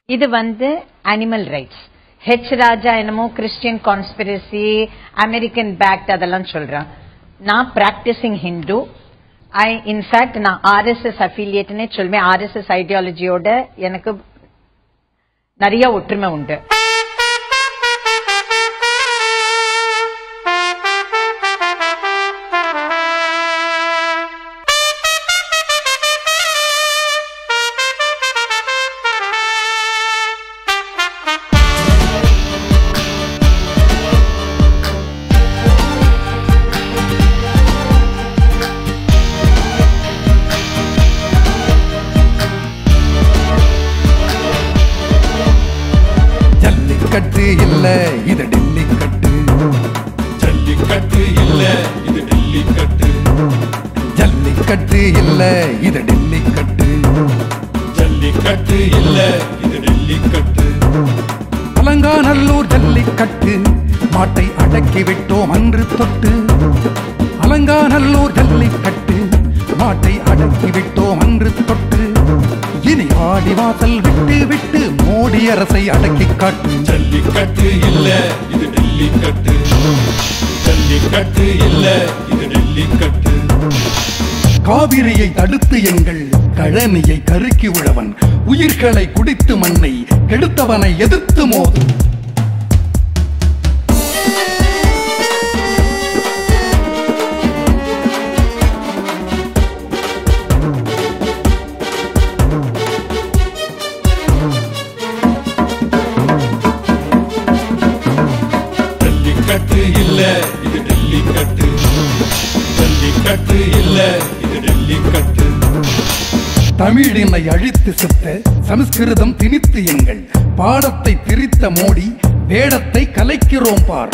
இது வந்து animal rights H ராஜா என்னமோ கிறிஸ்டியன் கான்ஸ்பிரசி அமெரிக்கன் பேக்ட் அதெல்லாம் சொல்றான் நான் பிராக்டிசிங் ஹிந்து ஐ இன்ஃபேக்ட் நான் ஆர்எஸ்எஸ் அஃபிலியேட்னே சொல்வேன் ஆர்எஸ்எஸ் ஐடியாலஜியோட எனக்கு நிறைய ஒற்றுமை உண்டு ஜல்லிக்கட்டு இல்ல இது டெல்லிக்கட்டு ஜல்லிக்கட்டு இல்ல இது டெல்லிக்கட்டு ஜல்லிக்கட்டு இல்ல இது டெல்லிக்கட்டு ஜல்லிக்கட்டு இல்ல இது டெல்லிக்கட்டு அலங்காநல்லூர் ஜல்லிக்கட்டு மாட்டை அடக்கி விட்டோம் அன்று தொட்டு அலங்காநல்லூர் ஜல்லிக்கட்டு மாட்டை அடக்கி விட்டோம் அன்று தொட்டு இனி ஆடி வாசல் விட்டு விட்டு மோடி அரசை அடக்கி காட்டு ஜல்லிக்கட்டு இல்ல இது டெல்லிக்கட்டு ஜல்லிக்கட்டு இல்ல இது டெல்லிக்கட்டு காவிரியை தடுத்து எங்கள் கழனியை கருக்கி உழவன் உயிர்களை குடித்து மண்ணை கெடுத்தவனை எதிர்த்து மோது ஜல்லிக்கட்டு இல்ல இது டெல்லிக்கட்டு ஜல்லிக்கட்டு இல்ல இது டெல்லிக்கட்டு தமிழினை அழித்து செத்த சமஸ்கிருதம் திணித்து எங்கள் பாடத்தை திரித்த மோடி வேடத்தை கலைக்கிறோம் பார்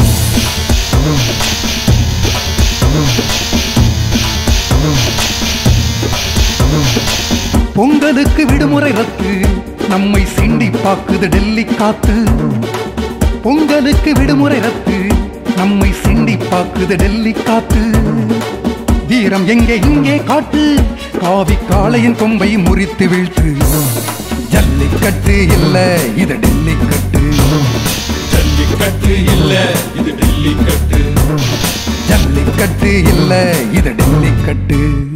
பொங்கலுக்கு விடுமுறை ரத்து நம்மை சிண்டி பாக்குது டெல்லி காத்து பொங்கலுக்கு விடுமுறை ரத்து நம்மை சிண்டி பாக்குது டெல்லி காத்து வீரம் எங்கே இங்கே காட்டு காவி காளையின் கொம்பை முறித்து வீழ்த்து ஜல்லிக்கட்டு இல்ல இது டெல்லிக்கட்டு ஜல்லிக்கட்டு இல்ல இது டெல்லிக்கட்டு ஜல்லிக்கட்டு இல்ல இது டெல்லிக்கட்டு